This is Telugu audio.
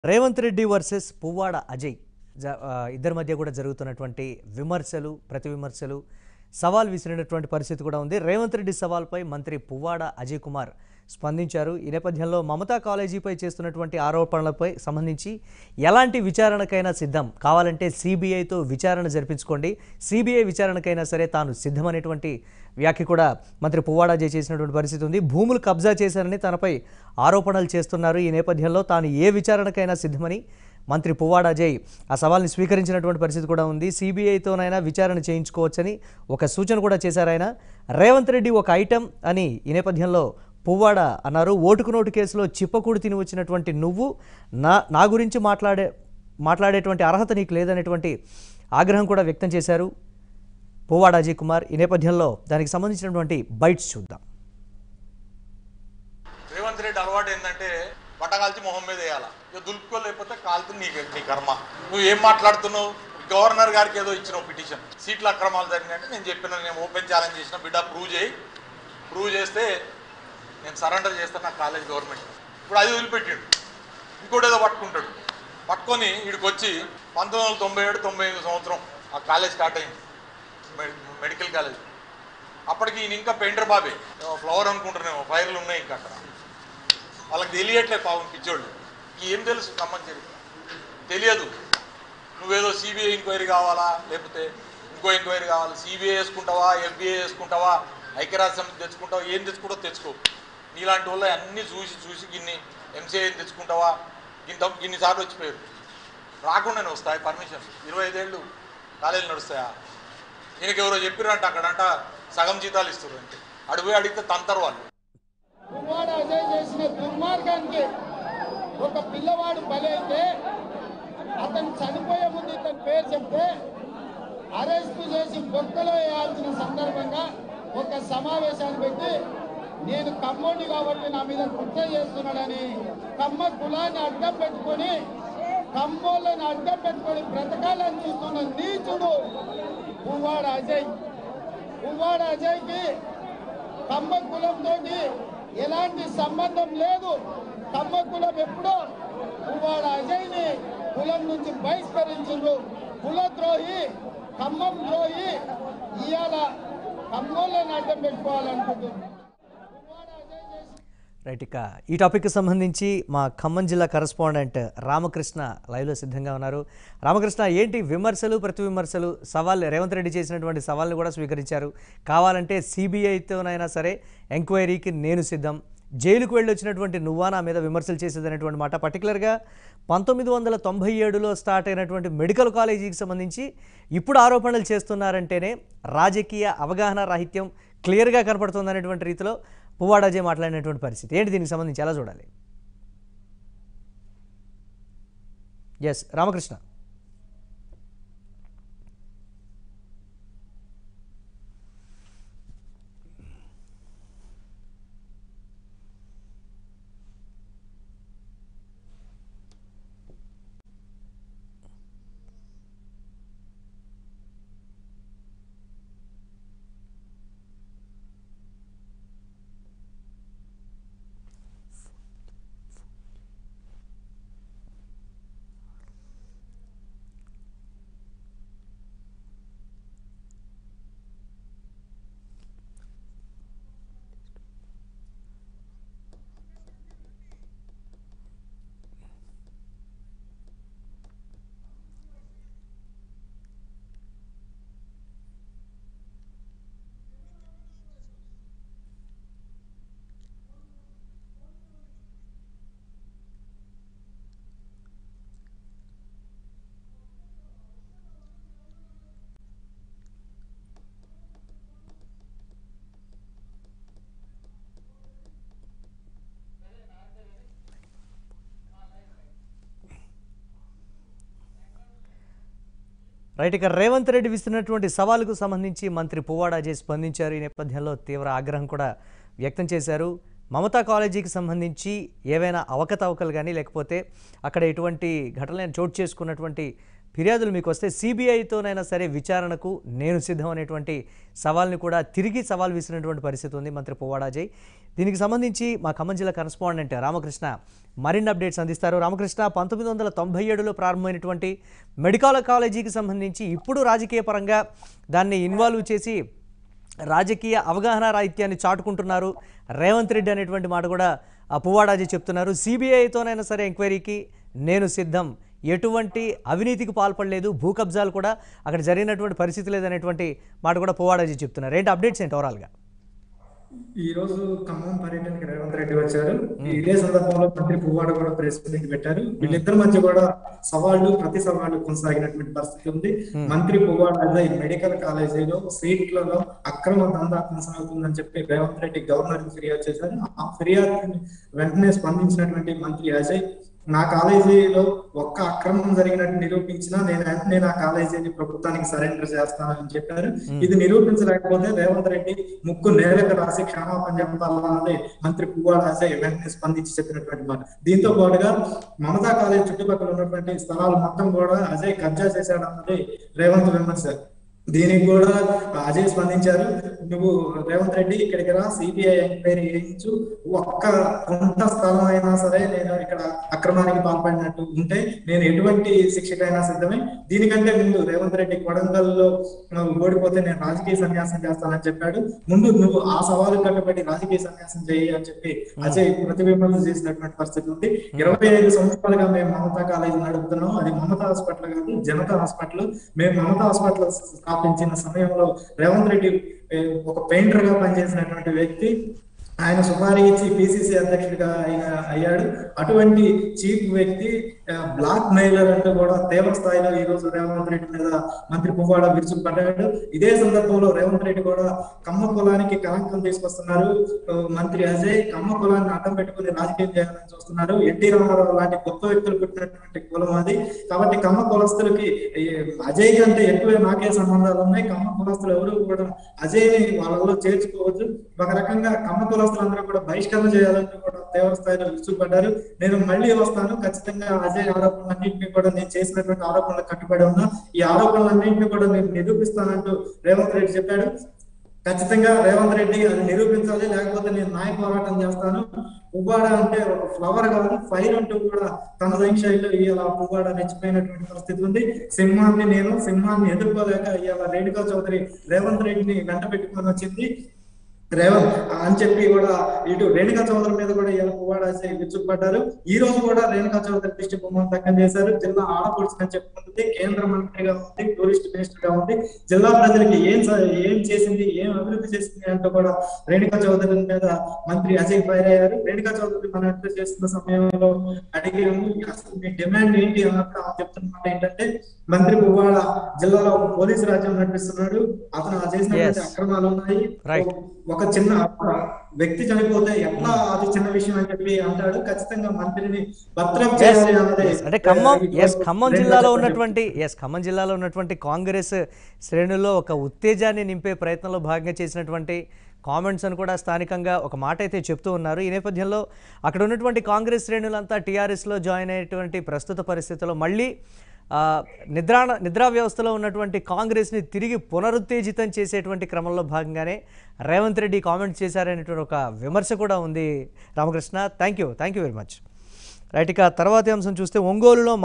రేవంత్ రెడ్డి వర్సెస్ పువ్వాడ అజయ్ జ- ఆ, ఇద్దరి మధ్య కూడా జరుగుతున్నటువంటి విమర్శలు ప్రతి విమర్శలు సవాల్ విసిరినటువంటి పరిస్థితి కూడా ఉంది రేవంత్ రెడ్డి సవాల్పై మంత్రి పువ్వాడ అజయ్ కుమార్ స్పందించారు ఈ నేపథ్యంలో మమతా కాలేజీపై చేస్తున్నటువంటి ఆరోపణలపై సంబంధించి ఎలాంటి విచారణకైనా సిద్ధం కావాలంటే సిబిఐతో విచారణ జరిపించుకోండి సిబిఐ విచారణకైనా సరే తాను సిద్ధమనేటువంటి వ్యాఖ్య కూడా మంత్రి పువ్వాడ అజయ్ చేసినటువంటి పరిస్థితి ఉంది భూములు కబ్జా చేశారని తనపై ఆరోపణలు చేస్తున్నారు ఈ నేపథ్యంలో తాను ఏ విచారణకైనా సిద్ధమని మంత్రి పువ్వాడ అజయ్ ఆ సవాల్ని స్వీకరించినటువంటి పరిస్థితి కూడా ఉంది సిబిఐతోనైనా విచారణ చేయించుకోవచ్చని ఒక సూచన కూడా చేశారు ఆయన రేవంత్ రెడ్డి ఒక ఐటెం అని ఈ నేపథ్యంలో పువ్వాడ అన్నారు ఓటుకు నోటు కేసులో చిప్పకూడు తిని వచ్చినటువంటి నువ్వు నా నా గురించి మాట్లాడే మాట్లాడేటువంటి అర్హత నీకు లేదనేటువంటి ఆగ్రహం కూడా వ్యక్తం చేశారు పువ్వాడ అజయ్ కుమార్ ఈ నేపథ్యంలో దానికి సంబంధించినటువంటి బైట్స్ చూద్దాం రేవంత్ రెడ్డి అలవాటు ఏంటంటే బట్టకాల్చి మొహం మీద వేయాల ఇక దులుపుకోలేకపోతే కాలుతుంది నీ నీ కర్మ నువ్వు ఏం మాట్లాడుతున్నావు గవర్నర్ గారికి ఏదో ఇచ్చినావు పిటిషన్ సీట్ల అక్రమాలు జరిగినట్టు నేను చెప్పిన నేను ఓపెన్ ఛాలెంజ్ చేసిన బిడ్డ ప్రూవ్ చేయి ప్రూవ్ చేస్తే నేను సరెండర్ చేస్తాను నా కాలేజ్ గవర్నమెంట్ ఇప్పుడు అది వదిలిపెట్టిండు ఇంకోటి ఏదో పట్టుకుంటాడు పట్టుకొని వీడికి వచ్చి పంతొమ్మిది వందల తొంభై ఏడు తొంభై ఎనిమిది సంవత్సరం ఆ కాలేజ్ స్టార్ట్ అయింది మె- మెడికల్ కాలేజ్ అప్పటికి ఈయన ఇంకా పెయింటర్ బాబే ఏమో ఫ్లవర్ అనుకుంటున్నామో ఫైర్లు ఉన్నాయి ఇంకా అక్కడ వాళ్ళకి తెలియట్లేదు పాపం పిచ్చోళ్ళు ఏం తెలుసు ఖమ్మం చరిత్ర తెలియదు నువ్వేదో సిబిఐ ఎంక్వైరీ కావాలా లేకపోతే ఇంకో ఎంక్వైరీ కావాలా సిబిఐ వేసుకుంటావా ఎఫ్బిఐ వేసుకుంటావా ఐక్యరాజ్య సమితి తెచ్చుకుంటావా ఏం తెచ్చుకుంటావో తెచ్చుకో నీలాంటి వాళ్ళు అన్నీ చూసి చూసి గిన్ని ఎంసీఐ తెచ్చుకుంటావా ఇంత ఇన్నిసార్లు వచ్చిపోయారు రాకుండానే వస్తాయి పర్మిషన్ ఇరవై ఐదేళ్ళు కాలేజీలు నడుస్తాయా ఈయనకి ఎవరో చెప్పిరంట అక్కడంట సగం జీతాలు ఇస్తారు అంటే అడిపోయి అడిగితే తంతరు వాళ్ళు కుమార్ అజయ్ చేసిన దుర్మార్గానికి ఒక పిల్లవాడు బలైతే అతను చనిపోయే ముందు ఇతని పేరు చెప్తే అరెస్ట్ చేసి బొక్కలో వేయాల్సిన సందర్భంగా ఒక సమావేశాన్ని పెట్టి నేను కమ్మోడి కాబట్టి నా మీద కుట్ర చేస్తున్నాడని కమ్మ కులాన్ని అడ్డం పెట్టుకొని కమ్మోళ్ళని అడ్డం పెట్టుకొని బ్రతకాలని చూస్తున్న నీచుడు పువ్వాడ అజయ్ పువ్వాడ అజయ్కి కమ్మ కులంతో ఎలాంటి సంబంధం లేదు కమ్మ కులం ఎప్పుడో పువ్వాడ అజయ్ని కులం నుంచి బహిష్కరించిండ్రు కులద్రోహి ఖమ్మం ద్రోహి ఇవాళ కమ్మోళ్ళని అడ్డం పెట్టుకోవాలనుకుంటున్నారు పువ్వాడ అజయ్ చేసిన రైట్ ఇక ఈ టాపిక్కి సంబంధించి మా ఖమ్మం జిల్లా కరస్పాండెంట్ రామకృష్ణ లైవ్లో సిద్ధంగా ఉన్నారు రామకృష్ణ ఏంటి విమర్శలు ప్రతి విమర్శలు సవాల్ రేవంత్ రెడ్డి చేసినటువంటి సవాల్ని కూడా స్వీకరించారు కావాలంటే సిబిఐతోనైనా సరే ఎంక్వైరీకి నేను సిద్ధం జైలుకు వెళ్ళి వచ్చినటువంటి నువ్వా నా మీద విమర్శలు చేసేదనేటువంటి మాట పర్టికులర్గా పంతొమ్మిది వందల తొంభై ఏడులో స్టార్ట్ అయినటువంటి మెడికల్ కాలేజీకి సంబంధించి ఇప్పుడు ఆరోపణలు చేస్తున్నారంటేనే రాజకీయ అవగాహన రాహిత్యం క్లియర్గా కనపడుతుందనేటువంటి రీతిలో పువ్వాడాజే మాట్లాడినటువంటి పరిస్థితి ఏంటి దీనికి సంబంధించి ఎలా చూడాలి ఎస్ రామకృష్ణ రైట్ ఇక రేవంత్ రెడ్డి విస్తున్నటువంటి సవాలుకు సంబంధించి మంత్రి పువ్వాడ అజయ్ స్పందించారు ఈ నేపథ్యంలో తీవ్ర ఆగ్రహం కూడా వ్యక్తం చేశారు మమతా కాలేజీకి సంబంధించి ఏవైనా అవకతవకలు కానీ లేకపోతే అక్కడ ఎటువంటి ఘటనలను చోటు చేసుకున్నటువంటి ఫిర్యాదులు మీకు వస్తే సిబిఐతోనైనా సరే విచారణకు నేను సిద్ధం అనేటువంటి సవాల్ని కూడా తిరిగి సవాల్ విసిరినటువంటి పరిస్థితి ఉంది మంత్రి పువ్వాడ అజయ్ దీనికి సంబంధించి మా ఖమ్మం జిల్లా కరస్పాండెంట్ రామకృష్ణ మరిన్ని అప్డేట్స్ అందిస్తారు రామకృష్ణ పంతొమ్మిది వందల తొంభై ఏడులో ప్రారంభమైనటువంటి మెడికల్ కాలేజీకి సంబంధించి ఇప్పుడు రాజకీయ పరంగా దాన్ని ఇన్వాల్వ్ చేసి రాజకీయ అవగాహన రాహిత్యాన్ని చాటుకుంటున్నారు రేవంత్ రెడ్డి అనేటువంటి మాట కూడా ఆ పువ్వాడాజీ చెప్తున్నారు సిబిఐతోనైనా సరే ఎంక్వైరీకి నేను సిద్ధం ఎటువంటి అవినీతికి పాల్పడలేదు భూ కబ్జాలు కూడా అక్కడ జరిగినటువంటి పరిస్థితి లేదనేటువంటి మాట కూడా పువ్వాడాజీ చెప్తున్నారు ఏంటి అప్డేట్స్ ఏంటి ఓవరాల్గా ఈ రోజు ఖమ్మం పర్యటనకి రేవంత్ రెడ్డి వచ్చారు ఇదే సందర్భంలో మంత్రి పువ్వాడ కూడా ప్రెస్ మీటింగ్ పెట్టారు వీళ్ళిద్దరి మధ్య కూడా సవాళ్లు ప్రతి సవాళ్లు కొనసాగినటువంటి పరిస్థితి ఉంది మంత్రి పువ్వాడ అజయ్ మెడికల్ కాలేజీలో సీట్లలో అక్రమ దందా కొనసాగుతుందని చెప్పి రేవంత్ రెడ్డి గవర్నర్ ఫిర్యాదు చేశారు ఆ ఫిర్యాదు వెంటనే స్పందించినటువంటి మంత్రి అజయ్ నా కాలేజీలో ఒక్క అక్రమం జరిగినట్టు నిరూపించినా నేను వెంటనే నా కాలేజీని ప్రభుత్వానికి సరెండర్ చేస్తానని చెప్పారు ఇది నిరూపించలేకపోతే రేవంత్ రెడ్డి ముక్కు నేలకు రాసి క్షమాపణ చెప్పాలన్నది మంత్రి పువ్వాడ అజయ్ వెంటనే స్పందించి చెప్పినటువంటి మాట దీంతో పాటుగా మమతా కాలేజ్ చుట్టుపక్కల ఉన్నటువంటి స్థలాలు మొత్తం కూడా అజయ్ కబ్జా చేశాడన్నది రేవంత్ విమర్శ దీనికి కూడా అజయ్ స్పందించారు నువ్వు రేవంత్ రెడ్డి ఇక్కడికి రా సిబిఐ ఎంక్వైరీ చేయించు ఒక్క కొంత స్థలం అయినా సరే నేను ఇక్కడ అక్రమానికి పాల్పడినట్టు ఉంటే నేను ఎటువంటి శిక్షకైనా సిద్ధమే దీనికంటే ముందు రేవంత్ రెడ్డి కొడంగల్లో నువ్వు ఓడిపోతే నేను రాజకీయ సన్యాసం చేస్తానని చెప్పాడు ముందు నువ్వు ఆ సవాలు కట్టుబడి రాజకీయ సన్యాసం చేయి అని చెప్పి అజయ్ ప్రతిబింబం చేసినటువంటి పరిస్థితి ఉంది ఇరవై ఐదు సంవత్సరాలుగా మేము మమతా కాలేజీ నడుపుతున్నాం అది మమతా హాస్పిటల్ కాదు జనతా హాస్పిటల్ మేము మమతా హాస్పిటల్ స్థాపించిన సమయంలో రేవంత్ రెడ్డి ఏ, ఒక పెయింటర్ గా పనిచేసినటువంటి వ్యక్తి ఆయన సుపారీ ఇచ్చి పిసిసి అధ్యక్షుడిగా ఆయన అయ్యాడు అటువంటి చీఫ్ వ్యక్తి ఆ, బ్లాక్ మెయిలర్ అంటూ కూడా తీవ్ర స్థాయిలో ఈ రోజు రేవంత్ రెడ్డి మీద మంత్రి పువ్వాడ విరుచుకుపడ్డాడు ఇదే సందర్భంలో రేవంత్ రెడ్డి కూడా కమ్మ కులానికి కలంకం తీసుకొస్తున్నారు ఆ, మంత్రి అజయ్ కమ్మ కులాన్ని అడ్డం పెట్టుకుని రాజకీయం చేయాలని చూస్తున్నారు ఎన్టీ రామారావు లాంటి గొప్ప వ్యక్తులు పుట్టినటువంటి కులం అది కాబట్టి కమ్మ కులస్తులకి ఈ అజయ్ కంటే ఎక్కువ నాకే సంబంధాలు ఉన్నాయి కమ్మ కులస్తులు ఎవరు కూడా అజయ్ ని వాళ్ళలో చేర్చుకోవచ్చు ఒక రకంగా కమ్మ కులస్తులందరూ కూడా బహిష్కరణ చేయాలంటూ కూడా తీవ్ర స్థాయిలో విరుచుకుపడ్డారు నేను మళ్ళీ వస్తాను ఖచ్చితంగా అజయ్ ఆరోపణలన్నింటినీ కూడా నేను చేసినటువంటి ఆరోపణలకు కట్టుబడి ఉన్నా ఈ ఆరోపణలన్నింటినీ కూడా నేను నిరూపిస్తానంటూ రేవంత్ రెడ్డి చెప్పాడు ఖచ్చితంగా రేవంత్ రెడ్డి అది నిరూపించాలి లేకపోతే నేను న్యాయ పోరాటం చేస్తాను పువ్వాడ అంటే ఒక ఫ్లవర్ కాదు ఫైర్ అంటూ కూడా తన శైలిలో ఇవాళ పువ్వాడ రెచ్చిపోయినటువంటి పరిస్థితి ఉంది సింహాన్ని నేను సింహాన్ని ఎదుర్కోలేక ఇవాళ రేణుకా చౌదరి రేవంత్ రెడ్డిని వెంట పెట్టుకొని వచ్చింది రేవంత్ అని చెప్పి కూడా ఇటు రేణుకా చౌదరి మీద కూడా ఇలా పువ్వాడ విచ్చుకుపడ్డారు ఈ రోజు కూడా రేణుకా చౌదరి దృష్టి బొమ్మను దక్కం చేశారు జిల్లా ఆడపడుచు అని చెప్పుకుంటుంది కేంద్ర మంత్రిగా ఉంది టూరిస్ట్ మినిస్టర్ గా ఉంది జిల్లా ప్రజలకి ఏం స- ఏం చేసింది ఏం అభివృద్ధి చేసింది అంటూ కూడా రేణుకా చౌదరి మీద మంత్రి అజయ్ ఫైర్ అయ్యారు రేణుకా చౌదరి మన ఎంటర్ చేస్తున్న సమయంలో అడిగాము అసలు మీ డిమాండ్ ఏంటి అన్నప్పుడు ఆమె చెప్తున్నమాట ఏంటంటే మంత్రి పువ్వాడ జిల్లాలో ఒక పోలీసు రాజ్యం నడిపిస్తున్నాడు అతను చేసినటువంటి Yes. అక్రమాలు ఉన్నాయి Right. ఒక చిన్న వ్యక్తి చనిపోతే ఎట్లా అది చిన్న విషయం అని చెప్పి అంటాడు ఖచ్చితంగా మంత్రిని భద్రం Yes, చేయాలి అన్నది yes. అంటే ఖమ్మం ఈ ఎస్ ఖమ్మం రేణుకా జిల్లాలో చౌదరి ఉన్నటువంటి ఎస్ ఖమ్మం జిల్లాలో ఉన్నటువంటి కాంగ్రెస్ శ్రేణుల్లో ఒక ఉత్తేజాన్ని నింపే ప్రయత్నంలో భాగంగా చేసినటువంటి కామెంట్స్ అని కూడా స్థానికంగా ఒక మాట అయితే చెప్తూ ఉన్నారు ఈ నేపథ్యంలో అక్కడ ఉన్నటువంటి కాంగ్రెస్ శ్రేణులంతా టీఆర్ఎస్లో జాయిన్ అయ్యేటువంటి ప్రస్తుత పరిస్థితుల్లో మళ్ళీ ఆ, నిద్రా నిద్రా వ్యవస్థలో ఉన్నటువంటి కాంగ్రెస్ని తిరిగి పునరుత్తేజితం చేసేటువంటి క్రమంలో భాగంగానే రేవంత్ రెడ్డి కామెంట్ చేశారనేటువంటి ఒక విమర్శ కూడా ఉంది Ramakrishna thank you thank you very much right ఇక తర్వాతి అంశం చూస్తే ఒంగోలులో